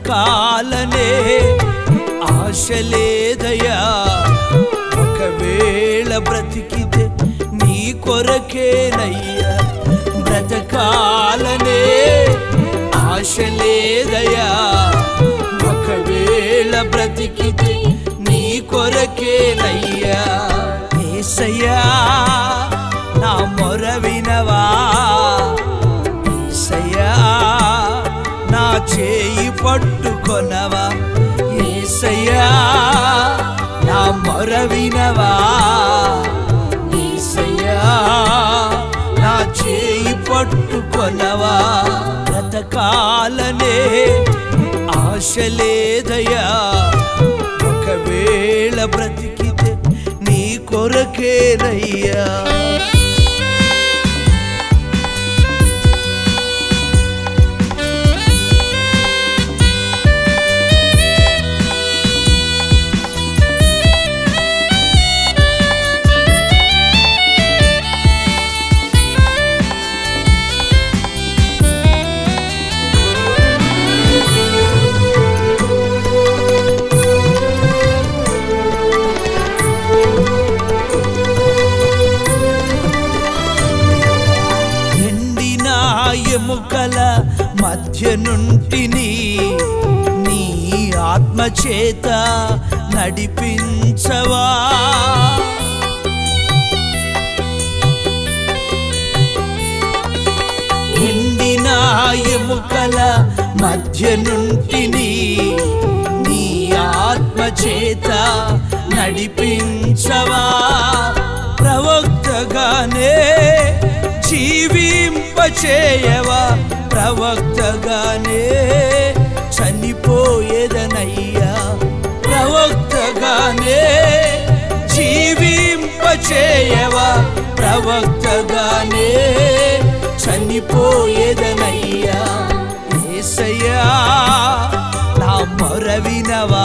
బ్రతకాలనే ఆశ లేదయా ఒకవేళ బ్రతికితే నీ కొరకేనయ్యా బ్రతకాలనే ఆశ లేదయా ఒకవేళ బ్రతికితే నీ కొరకేనయ్యా ఏసయ్యా నా మొర వినవా ఏసయ్యా నా చేయి పట్టుకొనవా ఏసయ్యా నా మొర వినవా ఏసయ్యా నా చేయి పట్టుకొనవా బ్రతకాలనే ఆశ లేదయా ఒకవేళ బ్రతికితే నీ కొరకేనయ్యా ఎండిన ఎముకల మధ్య నుంటిని నీ ఆత్మ చేత నడిపించవా ఎండిన ఎముకల మధ్య నుంటిని నీ ఆత్మ చేత నడిపించవా ప్రవక్తగానే జీవింపచేయవా ప్రవక్తగానే చనిపోయేదనయ్యా ప్రవక్తగానే జీవింపచేయవా ప్రవక్తగానే చనిపోయేదనయ్యా ఏసయ్యా నా మొర వినవా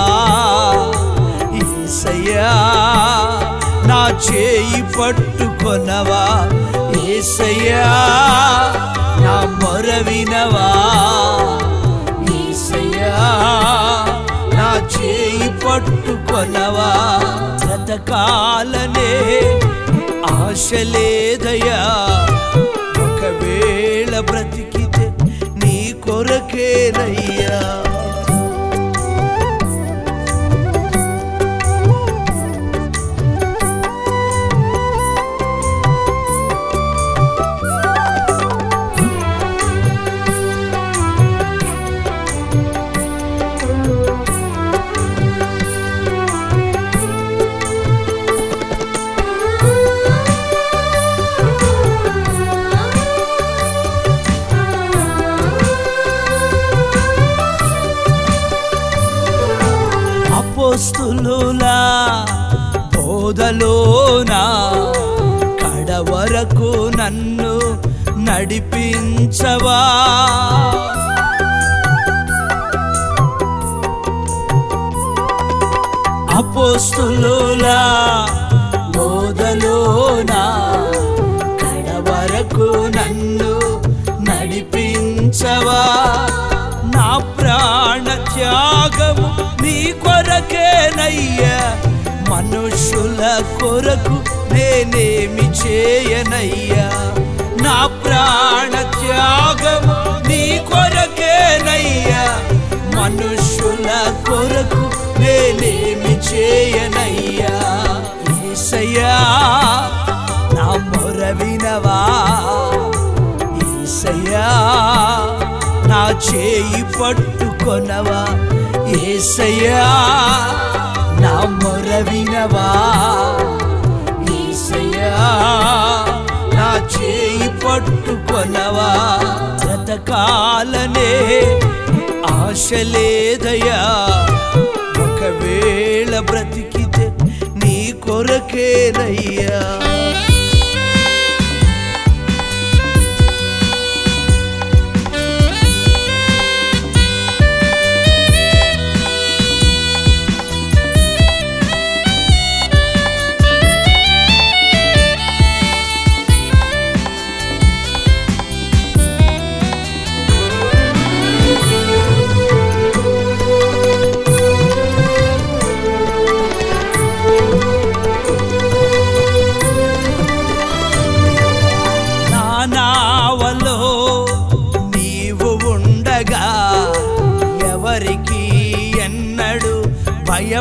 ఏసయ్యా నా చేయి పట్టుకొనవా ఏసయ్యా నా మొర వినవా ఏసయ్యా నా చేయి పట్టుకొనవా బ్రతకాలనే ఆశ లేదయా ఒకవేళ బ్రతికితే నీ కొరకేనయ్యా అపోస్తులులా బోధలోనా కడ వరకు నన్ను నడిపించవా అపోస్తులులా బోధలోనా కడ వరకు నన్ను నడిపించవా నా ప్రాణ త్యాగము నీ కొరకేనయ్యా మనుషుల కొరకు నేనేమి చేయనయ్యా నా ప్రాణ త్యాగము నీ కొరకేనయ్యా మనుషుల కొరకు నేనేమి చేయనయ్యా ఏసయ్యా నా మొర వినవా ఏసయ్యా నా చేయి పట్టుకొనవా ఏసయ్యా నా మొర వినవా ఏసయ్యా నా చేయి పట్టుకొనవా బ్రతకాలనే ఆశ లేదయా ఒకవేళ బ్రతికితే నీ కొరకేనయ్యా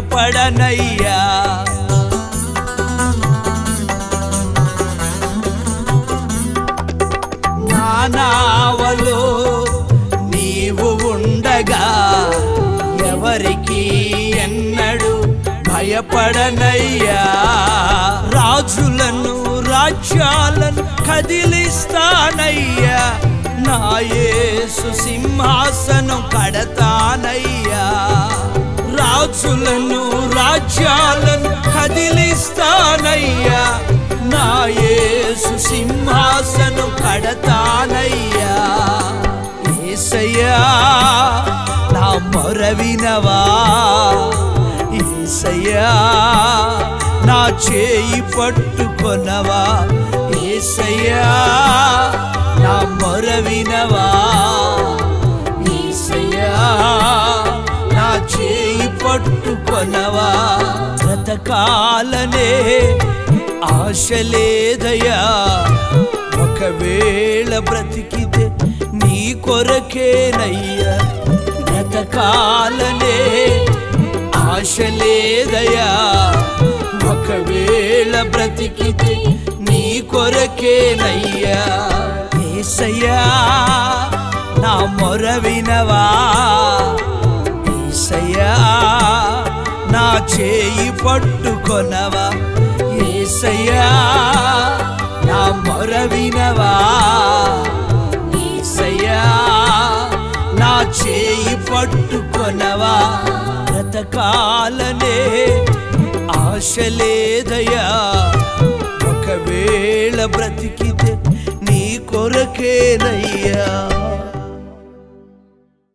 భయపడనయ్యా నా నావలో నీవు ఉండగా ఎవరికి ఎన్నడు భయపడనయ్యా రాజులను రాజ్యాలను కదిలిస్తానయ్యా నా యేసు సింహాసనం కడతానయ్యా రాజులను రాజ్యాలను కదిలిస్తానయ్యా నా యేసు సింహాసనం కడతానయ్యా ఏసయ్యా నా మొరవినవా ఏసయ్యా నా చేయి పట్టుకొనవా ఏసయ్యా నా మొరవినవా ఏసయ్యా నా చేయి పట్టుకొనవా బ్రతకాలనే ఆశ లేదయా ఒకవేళ బ్రతికితే నీ కొరకేనయ్యా బ్రతకాలనే ఆశ లేదయా ఒకవేళ బ్రతికితే నీ కొరకేనయ్యా ఏసయ్యా నా మొర వినవా ఏసయ్యా నా చేయి పట్టుకొనవా ఏసయ్యా నా మొర వినవా ఏసయ్యా నా చేయి పట్టుకొనవా బ్రతకాలనే ఆశ లేదయా ఒకవేళ బ్రతికితే నీ కొరకేనయ్యా